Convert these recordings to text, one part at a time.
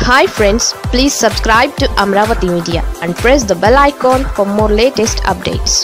hi friends please subscribe to Amaravati media and press the bell icon for more latest updates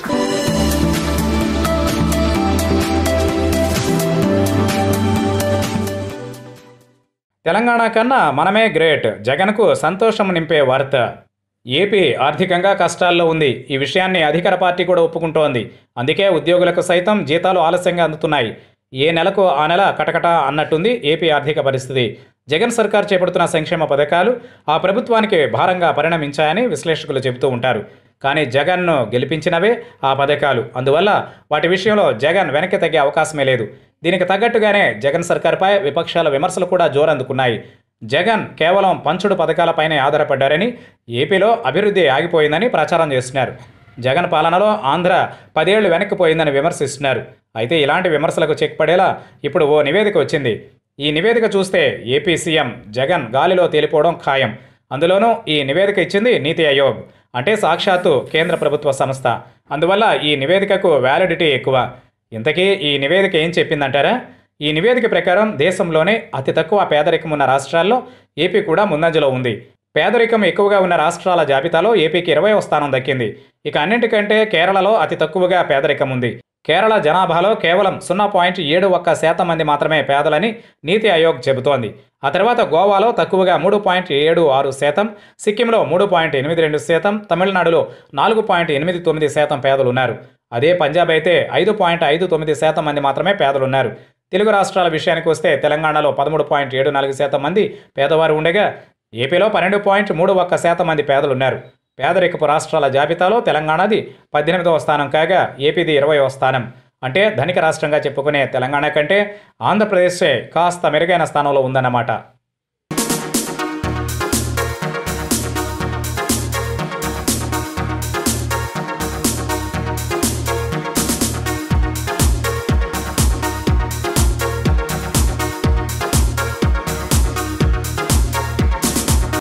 Telangana కన్నా మనమే great జగన్కు సంతోషం నింపే వార్త ఏపీ ఆర్థికంగా కష్టాల్లో ఉంది ఈ విషయాన్ని అధికార పార్టీ కూడా ఒప్పుకుంటోంది అందుకే ఉద్యోగులకు సైతం జీతాలు ఆలస్యంగా అందుతున్నాయి ఏ నెలకు ఆ నెల కటకట అన్నట్టుంది ఏపీ ఆర్థిక పరిస్థితి జగన్ సర్కార్ చేపడుతున్న సంక్షేమ పథకాలు ఆ ప్రభుత్వానికి భారంగా పరిణమించాయని విశ్లేషకులు చెబుతూ ఉంటారు కానీ జగన్ను గెలిపించినవే ఆ పథకాలు అందువల్ల వాటి విషయంలో జగన్ వెనక్కి తగ్గే అవకాశమే లేదు దీనికి తగ్గట్టుగానే జగన్ సర్కార్పై విపక్షాల విమర్శలు కూడా జోరందుకున్నాయి జగన్ కేవలం పంచుడు పథకాలపైనే ఆధారపడ్డారని ఏపీలో అభివృద్ధి ఆగిపోయిందని ప్రచారం చేస్తున్నారు జగన్ పాలనలో ఆంధ్ర పదేళ్లు వెనక్కిపోయిందని విమర్శిస్తున్నారు అయితే ఇలాంటి విమర్శలకు చెక్ పడేలా ఇప్పుడు ఓ నివేదిక వచ్చింది ఈ నివేదిక చూస్తే ఏపీ సీఎం జగన్ గాలిలో తేలిపోవడం ఖాయం అందులోనూ ఈ నివేదిక ఇచ్చింది నీతి ఆయోగ్ అంటే సాక్షాత్తు కేంద్ర ప్రభుత్వ సంస్థ అందువల్ల ఈ నివేదికకు వ్యాలిడిటీ ఎక్కువ ఇంతకీ ఈ నివేదిక ఏం చెప్పిందంటారా ఈ నివేదిక ప్రకారం దేశంలోనే అతి తక్కువ పేదరికం ఉన్న రాష్ట్రాల్లో ఏపీ కూడా ముందంజలో ఉంది పేదరికం ఎక్కువగా ఉన్న రాష్ట్రాల జాబితాలో ఏపీకి ఇరవైవ స్థానం దక్కింది ఇక అన్నింటికంటే కేరళలో అతి తక్కువగా పేదరికం ఉంది కేరళ జనాభాలో కేవలం సున్నా పాయింట్ ఏడు ఒక్క శాతం మంది మాత్రమే పేదలని నీతి ఆయోగ్ చెబుతోంది ఆ తర్వాత గోవాలో తక్కువగా మూడు పాయింట్ ఏడు ఆరు శాతం సిక్కింలో మూడు పాయింట్ ఎనిమిది రెండు శాతం తమిళనాడులో నాలుగు పాయింట్ ఎనిమిది తొమ్మిది శాతం పేదలు ఉన్నారు అదే పంజాబ్ అయితే ఐదు పాయింట్ ఐదు తొమ్మిది శాతం మంది మాత్రమే పేదలు ఉన్నారు తెలుగు రాష్ట్రాల విషయానికి వస్తే తెలంగాణలో పదమూడు పాయింట్ ఏడు నాలుగు శాతం మంది పేదవారు ఉండగా ఏపీలో పన్నెండు పాయింట్ మూడు ఒక్క శాతం మంది పేదలు ఉన్నారు పేదరికపు రాష్ట్రాల జాబితాలో తెలంగాణది పద్దెనిమిదవ స్థానం కాగా ఏపీది ఇరవయవ స్థానం అంటే ధనిక రాష్ట్రంగా చెప్పుకునే తెలంగాణ కంటే ఆంధ్రప్రదేశే కాస్త మెరుగైన స్థానంలో ఉందన్నమాట